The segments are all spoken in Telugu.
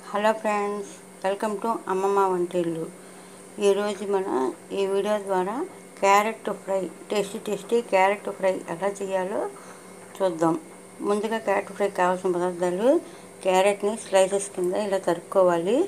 హలో ఫ్రెండ్స్ వెల్కమ్ టు అమ్మమ్మ వంటిల్లు ఈరోజు మనం ఈ వీడియో ద్వారా carrot fry tasty tasty carrot fry ఎలా చేయాలో చూద్దాం ముందుగా క్యారెట్ ఫ్రై కావాల్సిన పదార్థాలు క్యారెట్ని స్లైసెస్ కింద ఇలా తరుక్కోవాలి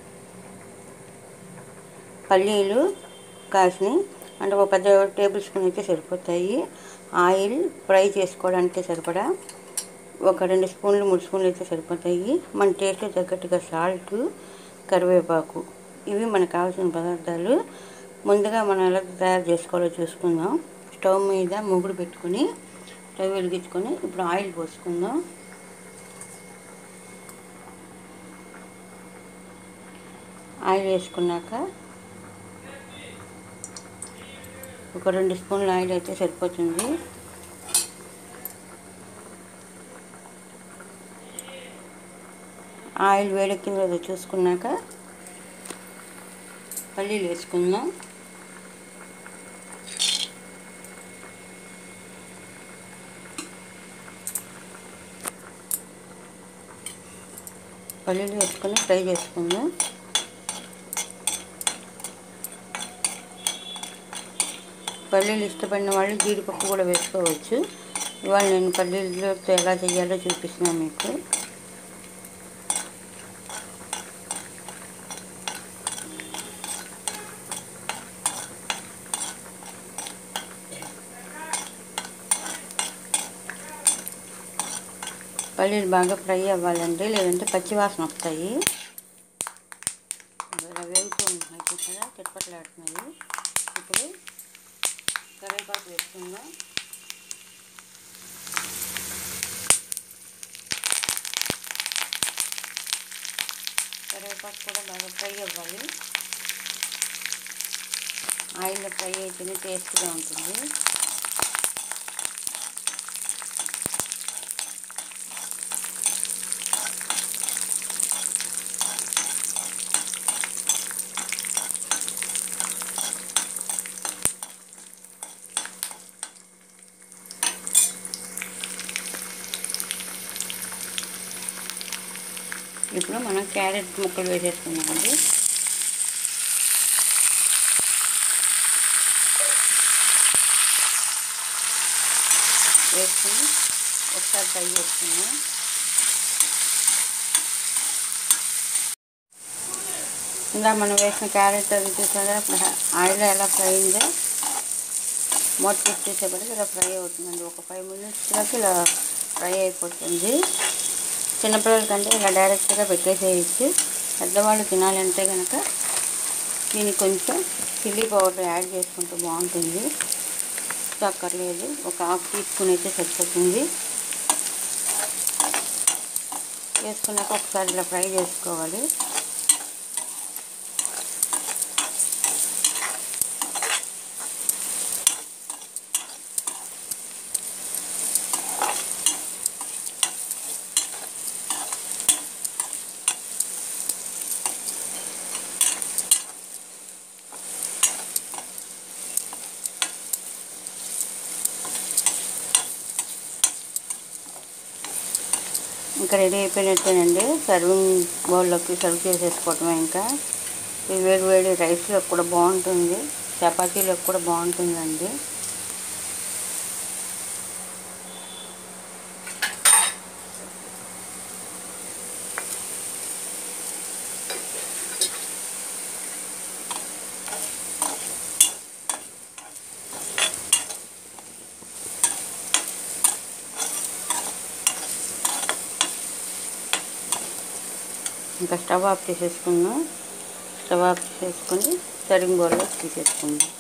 పల్లీలు కాసిని అంటే ఒక పెద్ద టేబుల్ స్పూన్ అయితే సరిపోతాయి ఆయిల్ ఫ్రై చేసుకోవడానికి సరిపడా ఒక రెండు స్పూన్లు మూడు స్పూన్లు అయితే సరిపోతాయి మన టేస్ట్ తగ్గట్టుగా సాల్ట్ కరివేపాకు ఇవి మనకు కావాల్సిన పదార్థాలు ముందుగా మనం ఎలా తయారు చేసుకోవాలో చూసుకుందాం స్టవ్ మీద ముగ్గురు పెట్టుకొని స్టవ్ వెలిగించుకొని ఇప్పుడు ఆయిల్ పోసుకుందాం ఆయిల్ వేసుకున్నాక ఒక రెండు స్పూన్ల ఆయిల్ అయితే సరిపోతుంది ఆయిల్ వేడెక్కిందో లేదో చూసుకున్నాక పల్లీలు వేసుకుందాం పల్లీలు వేసుకొని ఫ్రై చేసుకుందాం పల్లీలు ఇష్టపడిన వాళ్ళు జీడిపప్పు కూడా వేసుకోవచ్చు ఇవాళ నేను పల్లీలతో ఎలా చేయాలో చూపిస్తున్నాను మీకు పల్లీలు బాగా ఫ్రై అవ్వాలండి లేదంటే పచ్చివాసన వస్తాయి ఇలా వేగుతూ ఉంటున్నాయి చూసారా తిప్పట్లాడుతున్నాయి ఇప్పుడు కరివేపాకు వేసుకుందాం కరివేపాకు కూడా బాగా ఫ్రై అవ్వాలి ఆయిల్లో ఫ్రై అయితేనే టేస్ట్గా ఉంటుంది ఇప్పుడు మనం క్యారెట్ ముక్కలు వేసేసుకున్నామండి వేసుకుని ఒకసారి ఫ్రై చేసుకున్నాం ఇందా మనం వేసిన క్యారెట్ అది చూసారా ఆయిల్ ఎలా ఫ్రై అయిందో మూత తీసేసేపటికి ఇలా ఫ్రై అవుతుందండి ఒక ఫైవ్ మినిట్స్లోకి ఇలా ఫ్రై అయిపోతుంది చిన్నపిల్లల కంటే ఇలా డైరెక్ట్గా పెట్టేసేయచ్చు పెద్దవాళ్ళు తినాలంటే కనుక దీనికి కొంచెం చిల్లీ పౌడర్ యాడ్ చేసుకుంటే బాగుంటుంది అక్కర్లేదు ఒక హాఫ్ టీ స్పూన్ అయితే సరిపోతుంది వేసుకున్నాక ఒకసారి ఇలా ఫ్రై చేసుకోవాలి ఇంకా రెడీ అయిపోయినట్టేనండి సర్వింగ్ బౌల్లోకి సర్వ్ చేసేసుకోవటమే ఇంకా ఇది వేడి వేడి రైస్లో కూడా బాగుంటుంది చపాతీలో కూడా బాగుంటుందండి ఇంకా స్టవ్ ఆఫ్ చేసేసుకుందాం స్టవ్ ఆఫ్ చేసేసుకొని సర్వింగ్ బౌల్లో తీసేసుకుందాం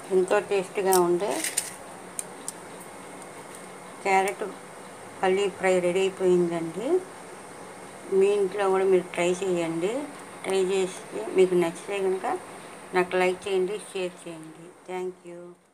ఎంతో టేస్ట్గా ఉండే క్యారెట్ పల్లీ ఫ్రై రెడీ అయిపోయిందండి మీ ఇంట్లో కూడా మీరు ట్రై చేయండి ట్రై చేసి మీకు నచ్చితే కనుక నాకు లైక్ చేయండి షేర్ చేయండి థ్యాంక్ యూ